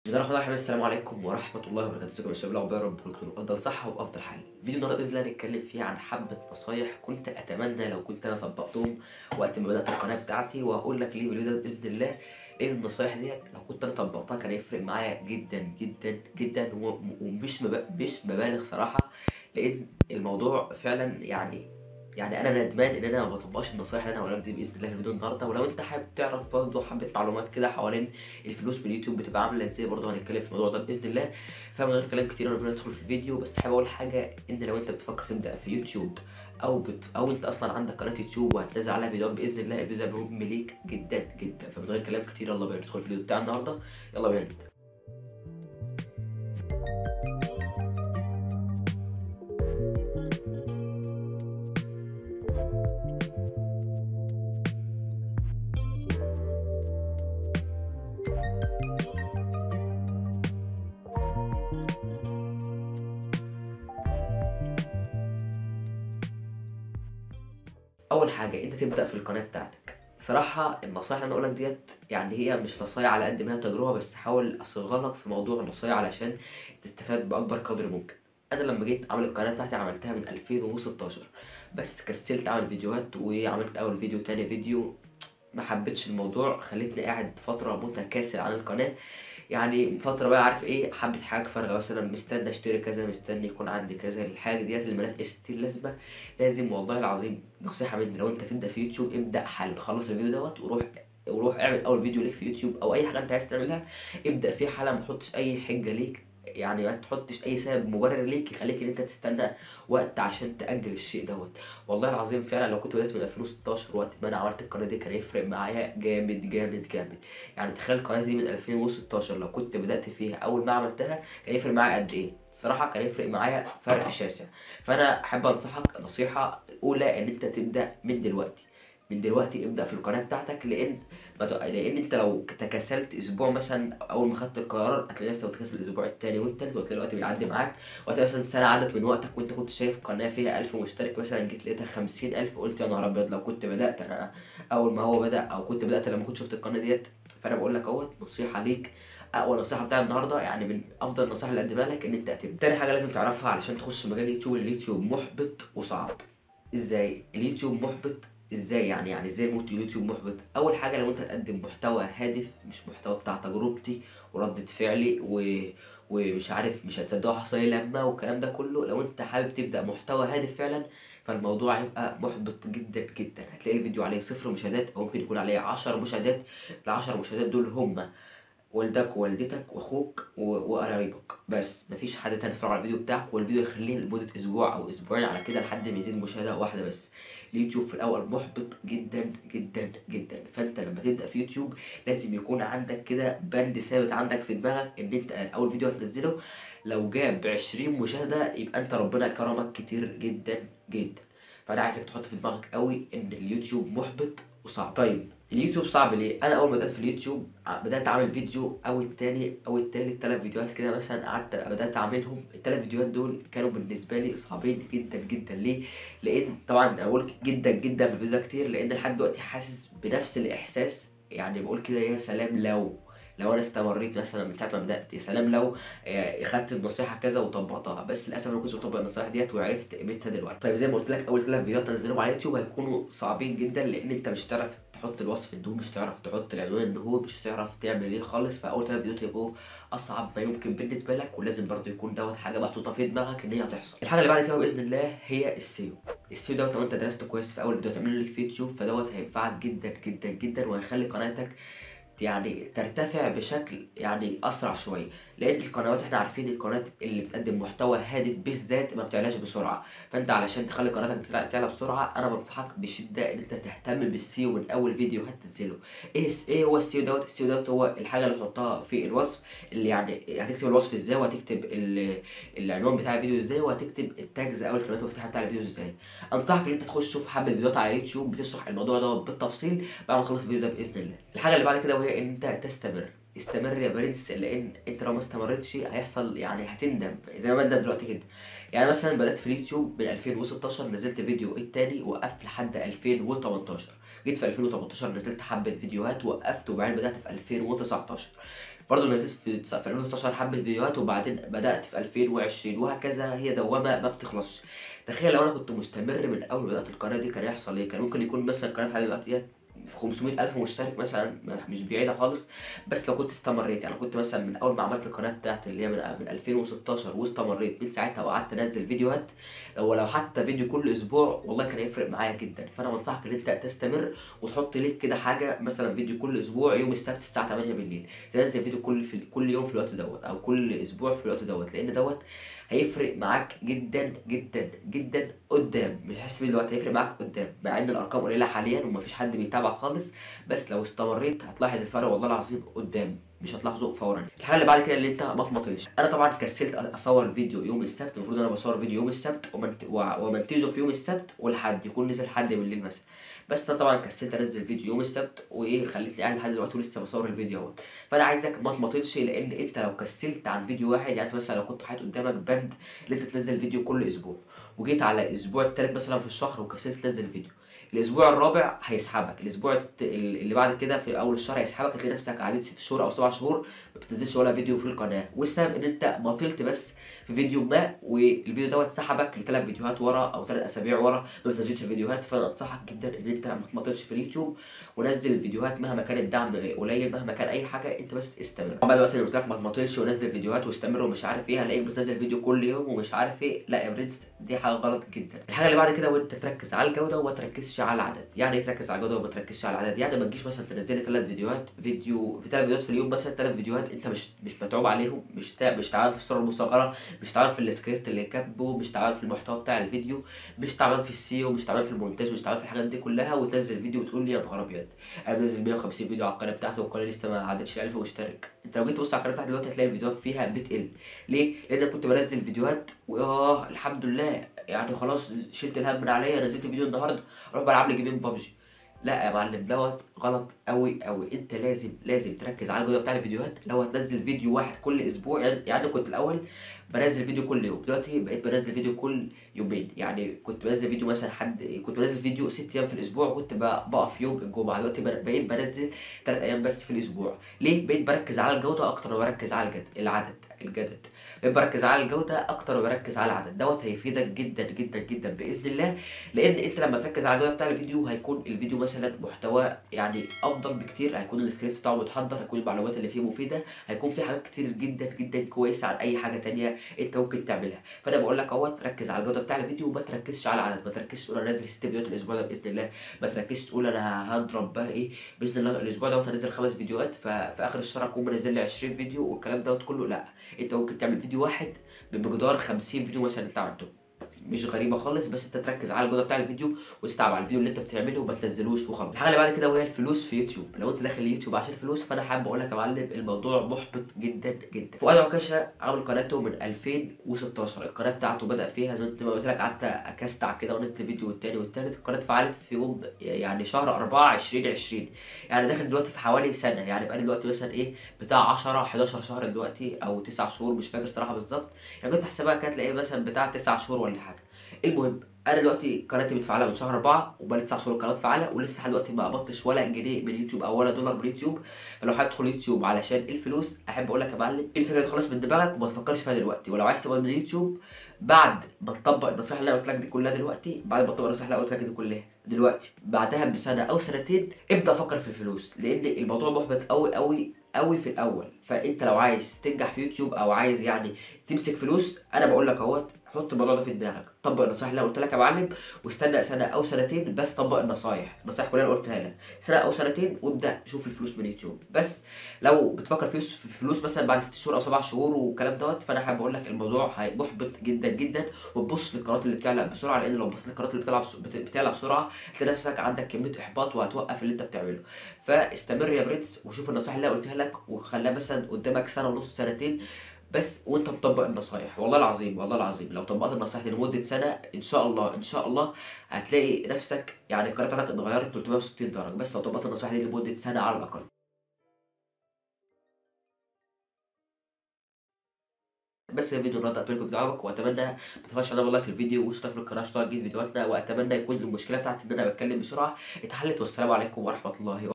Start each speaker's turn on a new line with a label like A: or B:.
A: بسم الله الرحمن الرحيم السلام عليكم ورحمة الله وبركاته ازيكم يا شباب الأخبار رب تكونوا بأفضل صحة وبأفضل حال فيديو النهارده بإذن الله هنتكلم فيه عن حبة نصايح كنت أتمنى لو كنت أنا طبقتهم وقت ما بدأت القناة بتاعتي وهقول لك ليه الفيديو ده بإذن الله لأن النصايح ديت لو كنت أنا طبقتها كان هيفرق معايا جدا جدا جدا و- ومش مب- مش مبالغ صراحة لأن الموضوع فعلا يعني يعني انا ندمان ان انا ما بطبقش النصايح اللي انا هقولها لك دي باذن الله في الفيديو النهارده ولو انت حابب تعرف برضه حبه معلومات كده حوالين الفلوس من اليوتيوب بتبقى عامله ازاي برضه هنتكلم في الموضوع ده باذن الله فمن غير كلام كتير انا ندخل في الفيديو بس حابب اقول حاجه ان لو انت بتفكر تبدا في يوتيوب او بت... او انت اصلا عندك قناه يوتيوب وهتنزل عليها فيديوهات باذن الله الفيديو ده مهم ليك جدا جدا فمن غير كلام كتير يلا بينا ندخل في الفيديو بتاع النهارده يلا بينا نبدا اول حاجه انت تبدا في القناه بتاعتك صراحة النصايح اللي انا اقولك ديت يعني هي مش نصايح على قد ما هي تجربة بس حاول اصيغها لك في موضوع النصايح علشان تستفاد باكبر قدر ممكن انا لما جيت اعمل القناة بتاعتي عملتها من 2016 بس كسلت اعمل فيديوهات وعملت اول فيديو تاني فيديو ما حبيتش الموضوع خلتني قاعد فترة متكاسل عن القناة يعني فترة بقى عارف ايه حبة حاجة فارغة مثلا مستني اشتري كذا مستني يكون عندي كذا الحاجة ديت اللي ملهاش ستيل لازمة لازم والله العظيم نصيحة مني لو انت تبدأ في يوتيوب ابدأ حل خلص الفيديو دوت وروح وروح اعمل اول فيديو ليك في يوتيوب او اي حاجة انت عايز تعملها ابدأ فيه حالا ما تحطش اي حجة ليك يعني ما تحطش اي سبب مبرر ليك يخليك ان انت تستنى وقت عشان تأجل الشيء دوت والله العظيم فعلا لو كنت بدأت من 2016 وقت ما انا عملت القناة دي كان هيفرق معايا جامد جامد جامد يعني تخيل القناة دي من 2016 لو كنت بدأت فيها اول ما عملتها كان يفرق معايا قد ايه صراحة كان يفرق معايا فرق شاسع فانا احب انصحك نصيحة اولى ان انت تبدأ من دلوقتي من دلوقتي ابدأ في القناة بتاعتك لأن ما ت- لأن أنت لو تكاسلت أسبوع مثلا أول ما خدت القرار هتلاقي نفسك بتكاسل الأسبوع التاني والتالت وهتلاقي الوقت بيعدي معاك وهتلاقي مثلا سنة عدت من وقتك وأنت كنت شايف قناة فيها ألف مشترك مثلا جيت لقيتها خمسين ألف قلت يا نهار أبيض لو كنت بدأت أنا أول ما هو بدأ أو كنت بدأت لما كنت شفت القناة ديت فأنا بقول لك أهوت نصيحة ليك اقوى نصيحه بتاع النهارده يعني من افضل النصائح اللي اقدمها لك ان انت تبدا تاني حاجه لازم تعرفها علشان تخش مجال اليوتيوب اليوتيوب محبط وصعب ازاي اليوتيوب محبط ازاي يعني يعني ازاي موت اليوتيوب محبط اول حاجه لو انت تقدم محتوى هادف مش محتوى بتاع تجربتي وردة فعلي و... ومش عارف مش هتصدقوا حصل لي لما والكلام ده كله لو انت حابب تبدا محتوى هادف فعلا فالموضوع هيبقى محبط جدا جدا هتلاقي الفيديو عليه صفر مشاهدات او ممكن يكون عليه عشر مشاهدات العشر مشاهدات دول هما والدك ووالدتك واخوك و- وقرايبك بس مفيش حد تاني يتفرج على الفيديو بتاعك والفيديو يخليه لمدة اسبوع او اسبوعين على كده لحد ما يزيد مشاهدة واحدة بس اليوتيوب في الاول محبط جدا جدا جدا فانت لما تبدأ في يوتيوب لازم يكون عندك كده بند ثابت عندك في دماغك ان انت اول فيديو هتنزله لو جاب 20 مشاهدة يبقى انت ربنا كرمك كتير جدا جدا فانا عايزك تحط في دماغك قوي ان اليوتيوب محبط وصعب طيب اليوتيوب صعب ليه انا اول ما بدات في اليوتيوب ع- بدات اعمل فيديو او التاني او التالت تلات فيديوهات كده مثلا قعدت بدات اعملهم التلات فيديوهات دول كانوا بالنسبه لي صعبين جدا جدا ليه لان طبعا أنا بقول جدا جدا في الفيديو ده كتير لان لحد دلوقتي حاسس بنفس الاحساس يعني بقول كده يا سلام لو لو انا استمريت مثلا من ساعه ما بدات يا سلام لو آه، خدت النصيحه كذا وطبقتها بس للاسف انا ما كنتش بطبق النصائح ديت وعرفت قيمتها دلوقتي طيب زي ما قلت لك اول ثلاث فيديوهات تنزلهم على اليوتيوب هيكونوا صعبين جدا لان انت مش هتعرف تحط الوصف النهو مش هتعرف تحط العنوان النهو مش هتعرف تعمل ايه خالص فاول ثلاث فيديوهات يبقوا اصعب ما يمكن بالنسبه لك ولازم برضه يكون دوت حاجه محطوطه في دماغك ان هي هتحصل الحاجه اللي بعد كده باذن الله هي السيو السيو دوت لو انت درسته كويس في اول فيديو تعمله لك في يوتيوب فدوت هينفعك جدا جدا جدا وهيخلي قناتك يعني ترتفع بشكل يعني اسرع شويه لان القنوات احنا عارفين القنوات اللي بتقدم محتوى هادف بالذات ما بتعلاش بسرعه فانت علشان تخلي قناتك تطلع- تعلى بسرعه انا بنصحك بشده ان انت تهتم بالسيو من اول فيديو هتنزله ايه ايه هو السيو دوت السيو دوت هو الحاجه اللي تحطها في الوصف اللي يعني هتكتب الوصف ازاي وهتكتب ال- العنوان بتاع الفيديو ازاي وهتكتب التاجز او الكلمات المفتاحيه بتاع الفيديو ازاي انصحك ان انت تخش تشوف حبه فيديوهات على يوتيوب بتشرح الموضوع ده بالتفصيل بعد ما تخلص الفيديو ده باذن الله الحاجه اللي بعد كده وهي ان انت تستمر استمر يا برنس لان انت لو ما استمرتش هيحصل يعني هتندم زي ما بندم دلوقتي كده يعني مثلا بدات في اليوتيوب من 2016 نزلت فيديو التاني وقفت لحد 2018 جيت في 2018 نزلت حبه فيديوهات وقفت وبعدين بدات في 2019 برضه نزلت في في 2019 حبة فيديوهات وبعدين بدأت في 2020 وهكذا هي دوامة ما بتخلصش تخيل لو انا كنت مستمر من اول ما بدأت القناة دي كان يحصل ايه كان ممكن يكون مثلا القناة بتاعتي دلوقتي ديت في 500 ألف مشترك مثلا مش بعيدة خالص بس لو كنت استمريت يعني كنت مثلا من أول ما عملت القناة بتاعتي اللي هي من من 2016 واستمريت من ساعتها وقعدت أنزل فيديوهات ولو حتى فيديو كل أسبوع والله كان هيفرق معايا جدا فأنا بنصحك إن أنت تستمر وتحط ليك كده حاجة مثلا فيديو كل أسبوع يوم السبت الساعة 8 بالليل تنزل فيديو كل في كل يوم في الوقت دوت أو كل أسبوع في الوقت دوت لأن دوت هيفرق معاك جدا جدا جدا قدام مش هحس بيه دلوقتي هيفرق معاك قدام مع ان الارقام قليله حاليا ومفيش حد بيتابعك خالص بس لو استمريت هتلاحظ الفرق والله العظيم قدام مش هتلاحظه فورا الحاجه اللي بعد كده اللي انت ما تمطلش انا طبعا كسلت اصور فيديو يوم السبت المفروض انا بصور فيديو يوم السبت ومنت... ومنتجه في يوم السبت والحد يكون نزل حد بالليل مثلا بس انا طبعا كسلت انزل فيديو يوم السبت وايه خليتني قاعد لحد دلوقتي ولسه بصور الفيديو اهوت فانا عايزك ما تمطلش لان انت لو كسلت عن فيديو واحد يعني مثلا لو كنت حاطط قدامك بند ان انت تنزل فيديو كل اسبوع وجيت على الاسبوع التالت مثلا في الشهر وكسلت تنزل فيديو الاسبوع الرابع هيسحبك الاسبوع اللي بعد كده في اول الشهر هيسحبك هتلاقي نفسك قعدت ست شهور او سبع شهور ما بتنزلش ولا فيديو في القناه والسبب ان انت مطلت بس في فيديو ما والفيديو دوت سحبك لثلاث فيديوهات ورا او ثلاث اسابيع ورا ما بتنزلش فيديوهات فانا انصحك جدا ان انت ما تمطلش في اليوتيوب ونزل الفيديوهات مهما كان الدعم قليل مهما كان اي حاجه انت بس استمر طبعا دلوقتي اللي قلت لك ما تمطلش ونزل فيديوهات واستمر ومش عارف ايه هلاقيك بتنزل فيديو كل يوم ومش عارف ايه لا يا برنس دي حاجه غلط جدا الحاجه اللي بعد كده وانت تركز على الجوده وما تركزش على العدد يعني ايه تركز على الجوده وما تركزش على العدد يعني ما تجيش مثلا تنزل لي ثلاث فيديوهات فيديو في ثلاث فيديوهات في اليوم مثلا ثلاث فيديوهات انت مش مش متعوب عليهم مش تع... مش تعبان في الصوره المصغره مش تعبان في السكريبت اللي كاتبه مش تعبان في المحتوى بتاع الفيديو مش تعبان في السيو مش تعبان في المونتاج مش تعبان في الحاجات دي كلها وتنزل فيديو وتقول لي يا نهار ابيض انا منزل 150 فيديو على القناه بتاعتي والقناه لسه ما عدتش 1000 مشترك انت لو جيت تبص على القناه بتاعتي دلوقتي هتلاقي الفيديوهات فيها بتقل ليه؟ لان انا كنت بنزل فيديوهات واه الحمد لله يعني خلاص شلت الهم من عليا نزلت فيديو النهارده اروح بلعب لي جيمين ببجي لا يا معلم دوت غلط قوي قوي انت لازم لازم تركز على الجوده بتاع الفيديوهات لو هتنزل فيديو واحد كل اسبوع يعني كنت الاول بنزل فيديو كل يوم دلوقتي بقيت بنزل فيديو كل يومين يعني كنت بنزل فيديو مثلا حد كنت بنزل فيديو ست ايام في الاسبوع وكنت بقف يوم الجمعه دلوقتي بقيت بنزل ثلاث ايام بس في الاسبوع ليه بقيت بركز على الجوده اكتر ما بركز على الجد العدد الجدد بقيت بركز على الجوده اكتر ما بركز على العدد دوت هيفيدك جدا جدا جدا باذن الله لان انت لما تركز على الجوده بتاع الفيديو هيكون الفيديو مثلا محتواه يعني افضل بكتير هيكون السكريبت بتاعه متحضر هيكون المعلومات اللي فيه مفيده هيكون في حاجات كتير جدا جدا كويسه عن اي حاجه تانية انت ممكن تعملها فانا بقول لك اهوت ركز على الجوده بتاع الفيديو وما تركزش على العدد ما تركزش تقول انا نازل ست فيديوهات الاسبوع ده باذن الله ما تركزش تقول انا هضرب بقى ايه باذن الله الاسبوع دوت هنزل خمس فيديوهات ففي اخر الشهر اكون منزل لي 20 فيديو والكلام دوت كله لا انت ممكن تعمل فيديو واحد بمقدار 50 فيديو مثلا انت عملته مش غريبه خالص بس انت تركز على الجوده بتاع الفيديو وتتعب على الفيديو اللي انت بتعمله وما تنزلوش وخلاص الحاجه اللي بعد كده وهي الفلوس في يوتيوب لو انت داخل اليوتيوب عشان فلوس فانا حابب اقول لك يا معلم الموضوع محبط جدا جدا فؤاد عكاشه عامل قناته من 2016 القناه بتاعته بدا فيها زي ما قلت لك قعدت اكستع كده ونزلت فيديو والتاني والتالت القناه اتفعلت في يوم يعني شهر 4 2020 يعني داخل دلوقتي في حوالي سنه يعني بقى دلوقتي مثلا ايه بتاع 10 11 شهر دلوقتي او 9 شهور مش فاكر صراحه بالظبط يعني كنت احسبها كانت تلاقيه مثلا بتاع 9 شهور ولا حاجه المهم انا دلوقتي قناتي متفعله من شهر 4 وبقالي 9 شهور القناه متفعله ولسه لحد دلوقتي ما قبضتش ولا جنيه من يوتيوب او ولا دولار من يوتيوب فلو هتدخل يوتيوب علشان الفلوس احب اقول لك يا معلم الفكره دي خلاص من دماغك وما تفكرش فيها دلوقتي ولو عايز تقبض من اليوتيوب بعد ما تطبق النصائح اللي انا قلت لك دي كلها دلوقتي بعد ما تطبق النصائح اللي انا قلت لك دي كلها دلوقتي بعدها بسنه او سنتين ابدا فكر في الفلوس لان الموضوع محبط قوي قوي قوي في الاول فانت لو عايز تنجح في يوتيوب او عايز يعني تمسك فلوس انا بقول لك اهوت حط الموضوع ده في دماغك طبق النصائح اللي انا قلت لك يا معلم واستنى سنه او سنتين بس طبق النصايح النصايح كلها اللي قلتها لك سنه او سنتين وابدا شوف الفلوس من يوتيوب بس لو بتفكر في فلوس مثلا بعد ست شهور او سبع شهور والكلام دوت فانا حابب اقول لك الموضوع محبط جدا جدا وما تبصش للقنوات اللي بتعلق بسرعه لان لو بصيت للقنوات اللي بتلعب بتعلق بسرعه تلاقي نفسك عندك كميه احباط وهتوقف اللي انت بتعمله فاستمر يا برنس وشوف النصائح اللي قلتها لك وخليها مثلا قدامك سنه ونص سنتين بس وانت مطبق النصايح والله العظيم والله العظيم لو طبقت النصايح دي لمده سنه ان شاء الله ان شاء الله هتلاقي نفسك يعني القناه بتاعتك اتغيرت 360 درجه بس لو طبقت النصايح دي لمده سنه على الاقل بس في الفيديو النهارده اتمنى يكون فيديو عجبك واتمنى ما تنساش تعمل لايك للفيديو واشترك في القناه عشان تجيب فيديوهاتنا واتمنى يكون المشكله بتاعت ان انا بتكلم بسرعه اتحلت والسلام عليكم ورحمه الله